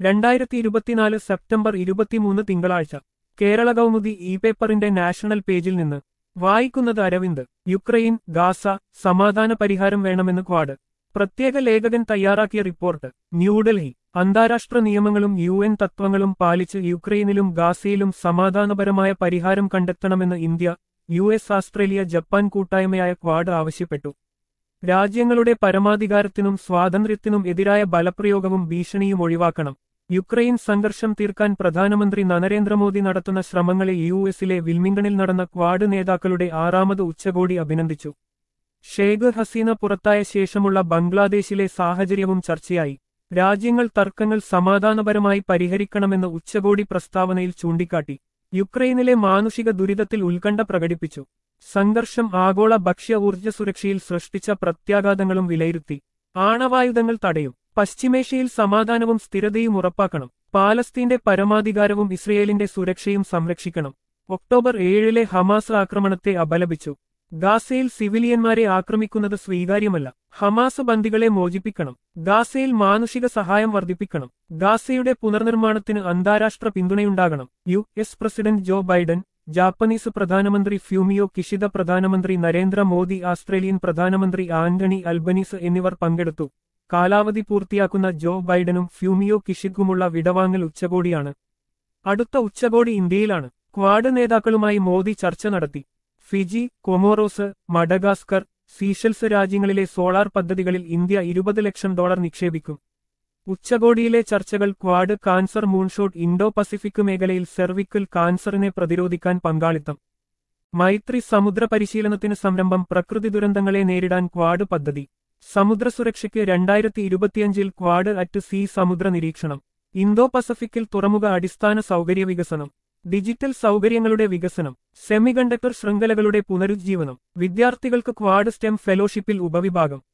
രണ്ടായിരത്തി ഇരുപത്തിനാല് സെപ്റ്റംബർ ഇരുപത്തിമൂന്ന് തിങ്കളാഴ്ച കേരള കൗമുദി ഇ പേപ്പറിന്റെ നാഷണൽ പേജിൽ നിന്ന് വായിക്കുന്നത് അരവിന്ദ് യുക്രൈൻ ഗാസ സമാധാന പരിഹാരം വേണമെന്ന് ക്വാഡ് പ്രത്യേക ലേഖകൻ തയ്യാറാക്കിയ റിപ്പോർട്ട് ന്യൂഡൽഹി അന്താരാഷ്ട്ര നിയമങ്ങളും യു എൻ തത്വങ്ങളും പാലിച്ച് യുക്രൈനിലും ഗാസയിലും സമാധാനപരമായ പരിഹാരം കണ്ടെത്തണമെന്ന് India U S Australia Japan കൂട്ടായ്മയായ ക്വാഡ് ആവശ്യപ്പെട്ടു രാജ്യങ്ങളുടെ പരമാധികാരത്തിനും സ്വാതന്ത്ര്യത്തിനും എതിരായ ബലപ്രയോഗവും ഭീഷണിയും ഒഴിവാക്കണം യുക്രൈൻ സംഘർഷം തീർക്കാൻ പ്രധാനമന്ത്രി നരേന്ദ്രമോദി നടത്തുന്ന ശ്രമങ്ങളെ യു എസിലെ വിൽമിംഗണിൽ നടന്ന ക്വാഡ് നേതാക്കളുടെ ആറാമത് ഉച്ചകോടി അഭിനന്ദിച്ചു ഷേഖ് ഹസീന പുറത്തായ ശേഷമുള്ള ബംഗ്ലാദേശിലെ സാഹചര്യവും ചർച്ചയായി രാജ്യങ്ങൾ തർക്കങ്ങൾ സമാധാനപരമായി പരിഹരിക്കണമെന്ന് ഉച്ചകോടി പ്രസ്താവനയിൽ ചൂണ്ടിക്കാട്ടി യുക്രൈനിലെ മാനുഷിക ദുരിതത്തിൽ ഉത്കണ്ഠ പ്രകടിപ്പിച്ചു സംഘർഷം ആഗോള ഭക്ഷ്യ ഊർജ്ജ സുരക്ഷയിൽ സൃഷ്ടിച്ച പ്രത്യാഘാതങ്ങളും വിലയിരുത്തി ആണവായുധങ്ങൾ തടയും പശ്ചിമേഷ്യയിൽ സമാധാനവും സ്ഥിരതയും ഉറപ്പാക്കണം പാലസ്തീന്റെ പരമാധികാരവും ഇസ്രയേലിന്റെ സുരക്ഷയും സംരക്ഷിക്കണം ഒക്ടോബർ ഏഴിലെ ഹമാസ് ആക്രമണത്തെ അപലപിച്ചു ഗാസയിൽ സിവിലിയന്മാരെ ആക്രമിക്കുന്നത് സ്വീകാര്യമല്ല ഹമാസ് ബന്ദികളെ മോചിപ്പിക്കണം ഗാസയിൽ മാനുഷിക സഹായം വർദ്ധിപ്പിക്കണം ഗാസയുടെ പുനർനിർമ്മാണത്തിന് അന്താരാഷ്ട്ര പിന്തുണയുണ്ടാകണം U S president Joe Biden Japanese പ്രധാനമന്ത്രി ഫ്യൂമിയോ കിഷിദ പ്രധാനമന്ത്രി നരേന്ദ്രമോദി ആസ്ട്രേലിയൻ പ്രധാനമന്ത്രി ആന്റണി അൽബനീസ് എന്നിവർ പങ്കെടുത്തു കാലാവധി പൂർത്തിയാക്കുന്ന ജോ ബൈഡനും ഫ്യൂമിയോ കിഷിദുമുള്ള വിടവാങ്ങൽ ഉച്ചകോടിയാണ് അടുത്ത ഉച്ചകോടി ഇന്ത്യയിലാണ് ക്വാഡ് നേതാക്കളുമായി മോദി ചർച്ച നടത്തി ഫിജി കൊമോറോസ് മഡഗാസ്കർ സീഷൽസ് രാജ്യങ്ങളിലെ സോളാർ പദ്ധതികളിൽ ഇന്ത്യ ഇരുപത് ലക്ഷം ഡോളർ നിക്ഷേപിക്കും ഉച്ചകോടിയിലെ ചർച്ചകൾ Quad cancer moonshot Indo Pacific മേഖലയിൽ സെർവിക്കൽ കാൻസറിനെ പ്രതിരോധിക്കാൻ പങ്കാളിത്തം മൈത്രി സമുദ്ര പരിശീലനത്തിന് സംരംഭം പ്രകൃതി ദുരന്തങ്ങളെ നേരിടാൻ ക്വാഡ് പദ്ധതി സമുദ്ര സുരക്ഷയ്ക്ക് രണ്ടായിരത്തി ഇരുപത്തിയഞ്ചിൽ ക്വാഡ് അറ്റ് സീ സമുദ്ര നിരീക്ഷണം ഇന്തോ പസഫിക്കിൽ തുറമുഖ അടിസ്ഥാന സൗകര്യ വികസനം ഡിജിറ്റൽ സൗകര്യങ്ങളുടെ വികസനം സെമികണ്ടക്ടർ ശൃംഖലകളുടെ പുനരുജ്ജീവനം വിദ്യാർത്ഥികൾക്ക് ക്വാഡ് സ്റ്റെം ഫെലോഷിപ്പിൽ ഉപവിഭാഗം